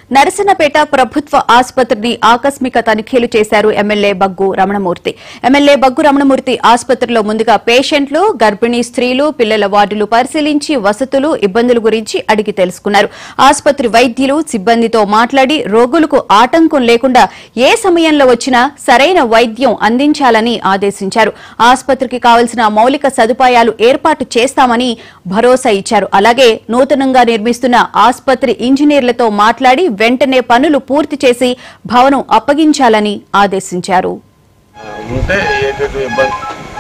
నరసన్నపేట ప్రభుత్వ ఆసుపత్రిని ఆకస్మిక తనిఖీలు చేశారు ఎమ్మెల్యే బగ్గు రమణమూర్తి ఎమ్మెల్యే బగ్గు రమణమూర్తి ఆసుపత్రిలో ముందుగా పేషెంట్లు గర్భిణీ స్త్రీలు పిల్లల వార్డులు పరిశీలించి వసతులు ఇబ్బందుల గురించి అడిగి తెలుసుకున్నారు ఆసుపత్రి వైద్యులు సిబ్బందితో మాట్లాడి రోగులకు ఆటంకం లేకుండా ఏ సమయంలో వచ్చినా సరైన వైద్యం అందించాలని ఆదేశించారు ఆసుపత్రికి కావలసిన మౌలిక సదుపాయాలు ఏర్పాటు చేస్తామని భరోసా ఇచ్చారు అలాగే నూతనంగా నిర్మిస్తున్న ఆసుపత్రి ఇంజనీర్లతో మాట్లాడి వెంటనే పనులు పూర్తి చేసి భవనం అప్పగించాలని ఆదేశించారు ఉంటే ఏంటంటే ఇబ్బంది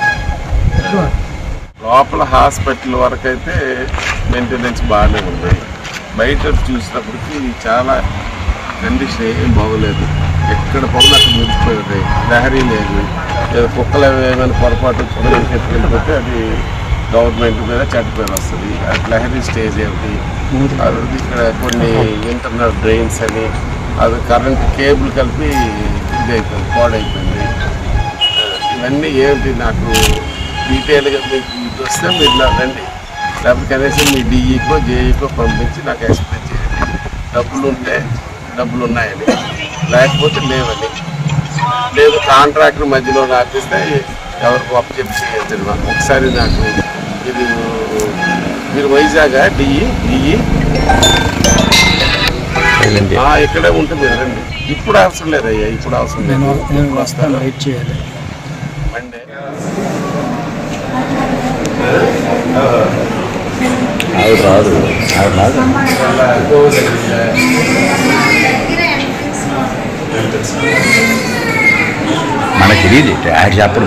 లోపల హాస్పిటల్ వరకు అయితే మెయింటెనెన్స్ బాగానే ఉంది బయట చూసినప్పటికీ చాలా కండిషన్ ఏం బాగోలేదు ఎక్కడ పనులు అక్కడ మురిసిపోయింది లహరీ లేదు ఏదో కుక్కలు ఏమైనా పొరపాటు వచ్చి వెళ్ళిపోతే అది గవర్నమెంట్ మీద చెడ్డ పేరు వస్తుంది అది లహరీ స్టేజ్ ఏమిటి అది ఇక్కడ కొన్ని ఇంటర్నల్ డ్రైన్స్ అని అది కరెంట్ కేబుల్ కలిపి ఇది అయిపోయింది పాడైపోయింది ఇవన్నీ ఏంటి నాకు డీటెయిల్గా మీకు ఇది వస్తే మీరు నాకు రండి లేకపోతే కనీసం మీ డిఈకో జేఈకో పంపించి నాకు ఎక్స్ప్లెయిన్ చేయండి డబ్బులు ఉంటే డబ్బులు ఉన్నాయని లేకపోతే లేవని లేదు కాంట్రాక్టర్ మధ్యలో నాటిస్తే ఎవరికి అప్పు చెప్పి చేయొచ్చు నాకు ఒకసారి నాకు ఇది మీరు వైజాగ్ డిఈ డిఈ ఇక్కడే ఉంటుంది రండి ఇప్పుడు అవసరం లేదయ్యా ఇప్పుడు అవసరం లేదు ఇప్పుడు వస్తాను వెయిట్ చేయాలి మండే ఆవిడ రాదు ఆవిడ రాదు మనకు తెలియదు యాడ్ చెప్పడం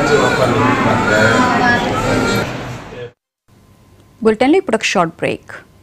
బులెటిన్లో ఇప్పుడు ఒక షార్ట్ బ్రేక్